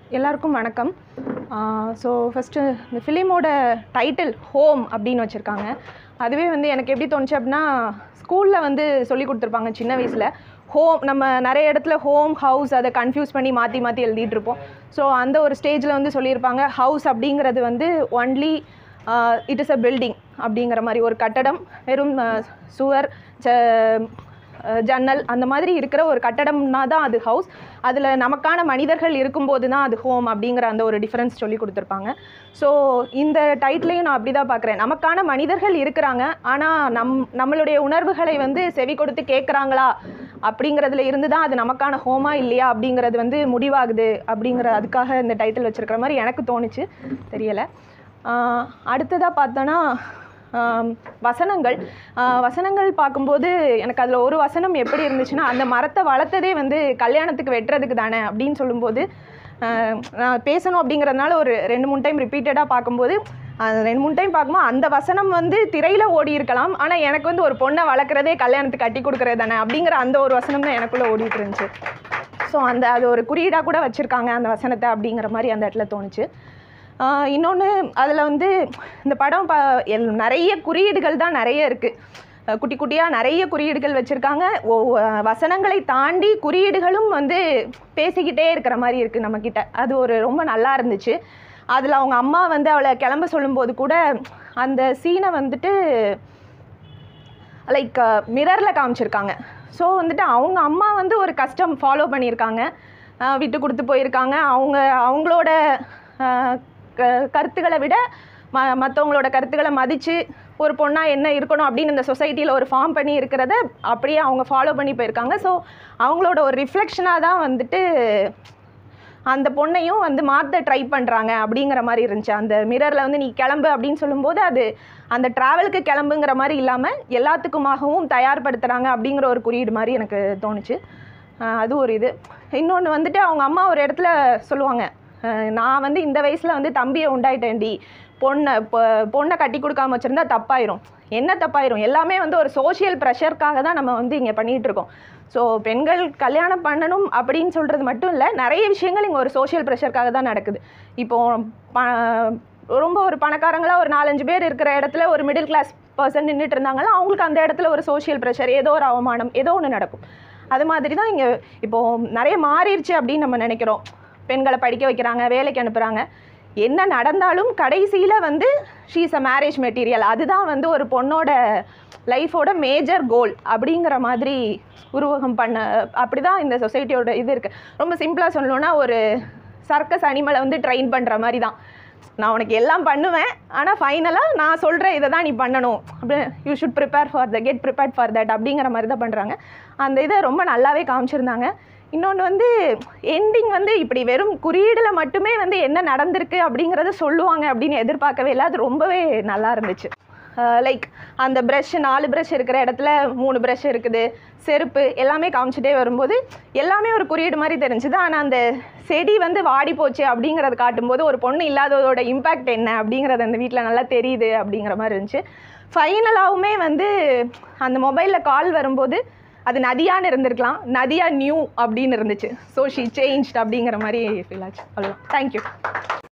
எல்லாருக்கும் வணக்கம் so first இந்த ஃபிலிமோட டைட்டில் ஹோம் அப்படின்னு வச்சுருக்காங்க அதுவே வந்து எனக்கு எப்படி தோணுச்சு அப்படின்னா ஸ்கூலில் வந்து சொல்லி கொடுத்துருப்பாங்க சின்ன வயசில் ஹோம் நம்ம நிறைய இடத்துல ஹோம் ஹவுஸ் அதை கன்ஃபியூஸ் பண்ணி மாற்றி மாற்றி எழுதிட்டு இருப்போம் ஸோ அந்த ஒரு ஸ்டேஜில் வந்து சொல்லியிருப்பாங்க ஹவுஸ் அப்படிங்கிறது வந்து only it is a building அப்படிங்கிற மாதிரி ஒரு கட்டடம் வெறும் அஹ், சுவர் ச- அஹ் ஜன்னல் அந்த மாதிரி இருக்கிற ஒரு கட்டடம்னா தான் அது ஹவுஸ் அதில் நமக்கான மனிதர்கள் இருக்கும்போது தான் அது ஹோம் அப்படிங்கிற அந்த ஒரு டிஃப்ரென்ஸ் சொல்லி கொடுத்துருப்பாங்க ஸோ இந்த டைட்டிலையும் நான் அப்படி தான் பார்க்குறேன் நமக்கான மனிதர்கள் இருக்கிறாங்க ஆனால் நம் நம்மளுடைய உணர்வுகளை வந்து செவி கொடுத்து கேட்குறாங்களா அப்படிங்கிறதுல இருந்து தான் அது நமக்கான ஹோமா இல்லையா அப்படிங்கிறது வந்து முடிவாகுது அப்படிங்கிற அதுக்காக இந்த டைட்டில் வச்சுருக்கிற மாதிரி எனக்கு தோணுச்சு தெரியலை அடுத்ததாக பார்த்தோன்னா ஆம், வசனங்கள் ஆ, வசனங்கள் பார்க்கும்போது எனக்கு அதில் ஒரு வசனம் எப்படி இருந்துச்சுன்னா அந்த மரத்தை வளர்த்ததே வந்து கல்யாணத்துக்கு வெட்டுறதுக்கு தானே அப்படின்னு சொல்லும்போது ஆ, நான் பேசணும் அப்படிங்கிறதுனால ஒரு ரெண்டு மூணு டைம் ரிப்பீட்டடாக பார்க்கும்போது அது ரெண்டு மூணு டைம் பார்க்கும்போது அந்த வசனம் வந்து திரையில் ஓடி இருக்கலாம் ஆனால் எனக்கு வந்து ஒரு பொண்ணை வளர்க்குறதே கல்யாணத்துக்கு கட்டி கொடுக்குறது தானே அப்படிங்கிற அந்த ஒரு வசனம் தான் எனக்குள்ளே ஓடிட்டு இருந்துச்சு ஸோ அந்த அது ஒரு குறியீடாக கூட வச்சுருக்காங்க அந்த வசனத்தை அப்படிங்கிற மாதிரி அந்த இடத்துல தோணுச்சு இன்னொன்று அதில் வந்து இந்த படம் ப எல் நிறைய குறியீடுகள் தான் நிறைய இருக்குது குட்டி குட்டியாக நிறைய குறியீடுகள் வச்சுருக்காங்க வசனங்களை தாண்டி குறியீடுகளும் வந்து பேசிக்கிட்டே இருக்கிற மாதிரி இருக்குது நம்மக்கிட்ட அது ஒரு ரொம்ப நல்லா இருந்துச்சு அதில் அவங்க அம்மா வந்து அவளை கிளம்ப சொல்லும்போது கூட அந்த சீனை வந்துட்டு லைக் மிரரில் காமிச்சிருக்காங்க ஸோ வந்துட்டு அவங்க அம்மா வந்து ஒரு கஷ்டம் ஃபாலோ பண்ணியிருக்காங்க அஹ் விட்டு கொடுத்து போயிருக்காங்க அவங்க அவங்களோட அஹ், க- கருத்துக்களை விட ம மற்றவங்களோட கருத்துக்களை மதித்து ஒரு பொண்ணாக என்ன இருக்கணும் அப்படின்னு இந்த சொசைட்டியில் ஒரு ஃபார்ம் பண்ணி இருக்கிறத அப்படியே அவங்க ஃபாலோ பண்ணி போயிருக்காங்க ஸோ அவங்களோட ஒரு ரிஃப்ளெக்ஷனாக தான் வந்துட்டு அந்த பொண்ணையும் வந்து மாற்ற ட்ரை பண்ணுறாங்க அப்படிங்கிற மாதிரி இருந்துச்சு அந்த மிரரில் வந்து நீ கிளம்பு அப்படின்னு சொல்லும்போது அது அந்த ட்ராவலுக்கு கிளம்புங்கிற மாதிரி இல்லாமல் எல்லாத்துக்குமாகவும் தயார்படுத்துகிறாங்க அப்படிங்கிற ஒரு குறியீடு மாதிரி எனக்கு தோணுச்சு ஆஹ் அது ஒரு இது இன்னொன்று வந்துட்டு அவங்க அம்மா ஒரு இடத்துல சொல்லுவாங்க ஆஹ் நான் வந்து இந்த வயசில் வந்து தம்பியை உண்டாயிட்டேன்டி பொண்ணை பொ பொண்ணை கட்டி கொடுக்காம வச்சுருந்தா தப்பாயிரும் என்ன தப்பாயிரும் எல்லாமே வந்து ஒரு சோஷியல் ப்ரெஷருக்காக தான் நம்ம வந்து இங்கே பண்ணிகிட்டு இருக்கோம் ஸோ பெண்கள் கல்யாணம் பண்ணணும் அப்படின்னு சொல்கிறது மட்டும் இல்லை நிறைய விஷயங்கள் இங்கே ஒரு சோஷியல் ப்ரெஷருக்காக தான் நடக்குது இப்போ ப ரொம்ப ஒரு பணக்காரங்களா ஒரு நாலஞ்சு பேர் இருக்கிற இடத்துல ஒரு மிடில் கிளாஸ் பர்சன் நின்றுட்டு இருந்தாங்களா அவங்களுக்கு அந்த இடத்துல ஒரு சோஷியல் ப்ரெஷர் ஏதோ ஒரு அவமானம் ஏதோ ஒன்று நடக்கும் அது மாதிரி தான் இங்கே இப்போது நிறைய மாறிடுச்சு அப்படின்னு நம்ம நினைக்கிறோம் பெண்களை படிக்க வைக்கிறாங்க வேலைக்கு அனுப்புகிறாங்க என்ன நடந்தாலும் கடைசியில் வந்து ஷீஸ் அ மேரேஜ் மெட்டீரியல் அதுதான் வந்து ஒரு பொண்ணோட லைஃபோட மேஜர் கோல் அப்படிங்கிற மாதிரி உருவகம் பண்ண அப்படி தான் இந்த சொசைட்டியோட இது இருக்குது ரொம்ப சிம்பிளாக சொல்லணும்னா ஒரு சர்க்கஸ் அனிமலை வந்து ட்ரெயின் பண்ணுற மாதிரி தான் நான் உனக்கு எல்லாம் பண்ணுவேன் ஆனால் ஃபைனலாக நான் சொல்கிற இதை தான் நீ பண்ணணும் அப்படி you should prepare for the get prepared for that அப்படிங்கிற மாதிரி தான் பண்ணுறாங்க அந்த இதை ரொம்ப நல்லாவே காமிச்சிருந்தாங்க இன்னொன்று வந்து எண்டிங் வந்து இப்படி வெறும் குறியீடில் மட்டுமே வந்து என்ன நடந்திருக்கு அப்படிங்கிறத சொல்லுவாங்க அப்படின்னு எதிர்பார்க்கவே இல்லை அது ரொம்பவே நல்லா இருந்துச்சு லைக் அந்த ப்ரஷ் நாலு ப்ரஷ் இருக்கிற இடத்துல மூணு ப்ரஷ் இருக்குது செருப்பு எல்லாமே காமிச்சிட்டே வரும்போது எல்லாமே ஒரு குறியீடு மாதிரி தெரிஞ்சுது ஆனால் அந்த செடி வந்து வாடி போச்சு அப்படிங்கிறத காட்டும்போது ஒரு பொண்ணு இல்லாததோட இம்பேக்ட் என்ன அப்படிங்கிறது அந்த வீட்டில் நல்லா தெரியுது அப்படிங்கிற மாதிரி இருந்துச்சு ஃபைனலாகவுமே வந்து அந்த மொபைலில் கால் வரும்போது அது நதியான்னு இருந்திருக்கலாம் நதியா நியூ அப்படின்னு இருந்துச்சு ஸோ ஷி சேஞ்ச் அப்படிங்கிற மாதிரி ஃபீல் ஆச்சு அவ்வளோதான் தேங்க்யூ